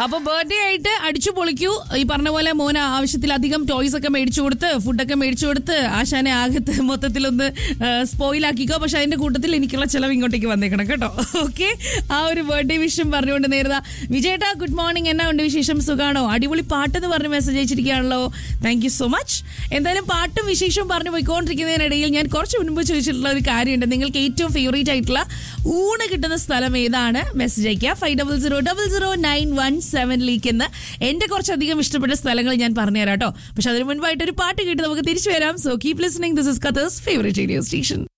അപ്പൊ ബർത്ത്ഡേ ആയിട്ട് അടിച്ചു പൊളിക്കൂ ഈ പറഞ്ഞ പോലെ മോന ആവശ്യത്തിലധികം ടോയ്സ് ഒക്കെ മേടിച്ചു കൊടുത്ത് ഫുഡൊക്കെ മേടിച്ചു കൊടുത്ത് ആശാനെ ആകത്ത് മൊത്തത്തിലൊന്ന് സ്പോയിൽ ആക്കിക്കോ പക്ഷെ അതിന്റെ കൂട്ടത്തിൽ എനിക്കുള്ള ചെലവ് ഇങ്ങോട്ടേക്ക് വന്നേക്കണം കേട്ടോ ഓക്കെ ആ ഒരു ബർത്ത്ഡേ വിഷയം പറഞ്ഞുകൊണ്ട് നേരുന്ന വിജയേട്ടാ ഗുഡ് മോർണിംഗ് എന്നാ ഉണ്ട് വിശേഷം സുഖാണോ അടിപൊളി പാട്ടെന്ന് പറഞ്ഞ് മെസ്സേജ് അയച്ചിരിക്കുകയാണല്ലോ താങ്ക് യു സോ മച്ച് എന്തായാലും പാട്ടും വിശേഷവും പറഞ്ഞു പോയിക്കൊണ്ടിരിക്കുന്നതിനിടയിൽ ഞാൻ കുറച്ച് മുൻപ് ചോദിച്ചിട്ടുള്ള ഒരു കാര്യമുണ്ട് നിങ്ങൾക്ക് ഏറ്റവും ഫേവറേറ്റ് ആയിട്ടുള്ള ഊണ് കിട്ടുന്ന സ്ഥലം ഏതാണ് മെസ്സേജ് അയക്കുക five double zero double zero nine one സെവനിലേക്ക് എന്ന് എന്റെ കുറച്ചധികം ഇഷ്ടപ്പെട്ട സ്ഥലങ്ങൾ ഞാൻ പറഞ്ഞുതരാം കേട്ടോ പക്ഷെ അതിന് മുൻപായിട്ട് ഒരു പാട്ട് കേട്ട് നമുക്ക് തിരിച്ചു വരാം so keep listening this is കത്തേഴ്സ് ഫേവറേറ്റ് റേഡിയോ സ്റ്റേഷൻ